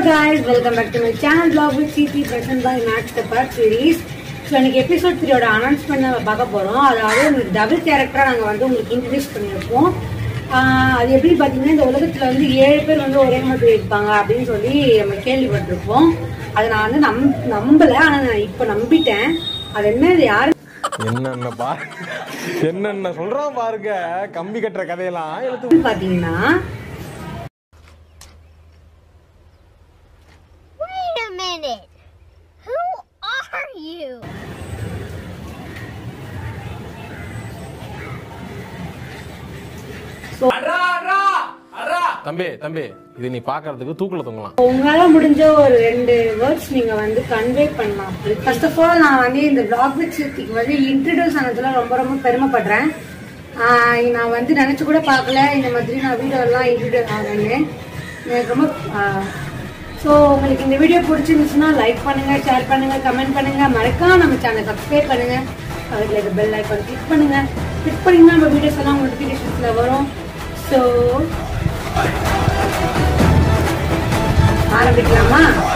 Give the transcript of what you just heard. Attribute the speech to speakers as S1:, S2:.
S1: guys, welcome back to my channel vlog with CP present by Max the Part series. So எனக்கு episode த்ரீயோட announcement நம்ம பார்க்க போகிறோம் அதாவது உங்களுக்கு டபுள் கேரக்டராக நாங்கள் வந்து உங்களுக்கு இன்ட்ரடியூஸ் பண்ணியிருப்போம் ஆஹ் அது எப்படி பார்த்தீங்கன்னா இந்த உலகத்தில் வந்து ஏழு பேர் வந்து ஒரே மாதிரி இருப்பாங்க அப்படின்னு சொல்லி நம்ம கேள்விப்பட்டிருப்போம் அதை நான் வந்து நம் நம்பலை ஆனால் நான் இப்போ நம்பிட்டேன் அது என்ன இது யாரு
S2: என்னென்ன பா என்னென்ன சொல்றான் பாருங்க கம்பி கட்டுற கதையெல்லாம் எடுத்து
S1: பார்த்தீங்கன்னா
S3: Wait a minute. Who are you?
S2: தம்பி தம்பி இது நீ பாக்குறதுக்கு தூக்குல தொங்கலாம்
S1: உங்களால முடிஞ்ச ஒரு ரெண்டு வேர்ட்ஸ் நீங்க வந்து கன்வே பண்ணலாம் ஃபர்ஸ்ட் ஆஃப் ஆல் நான் வந்து இந்த vlog வித் சித்திக்கு வந்து இன்ட்ரடியூஸ் ஆனதுல ரொம்ப ரொம்ப பெருமைப்படுறேன் ஆஹ் நான் வந்து நினைச்சு கூட பார்க்கல இந்த மாதிரி நான் வீடியோ எல்லாம் இன்ட்ரடியூஸ் ஆகணும்னு எனக்கு ரொம்ப ஸோ உங்களுக்கு இந்த வீடியோ பிடிச்சிருந்துச்சுன்னா லைக் பண்ணுங்க ஷேர் பண்ணுங்க கமெண்ட் பண்ணுங்க மறக்காம நம்ம சேனல் சப்ஸ்கிரைப் பண்ணுங்க அதுல இருக்க பெல் ஐக்கான் கிளிக் பண்ணுங்க கிளிக் பண்ணீங்கன்னா நம்ம வீடியோஸ் எல்லாம் நோட்டிஃபிகேஷன்ஸ்ல வரும் ஸோ ஆரம்பிக்கலாமா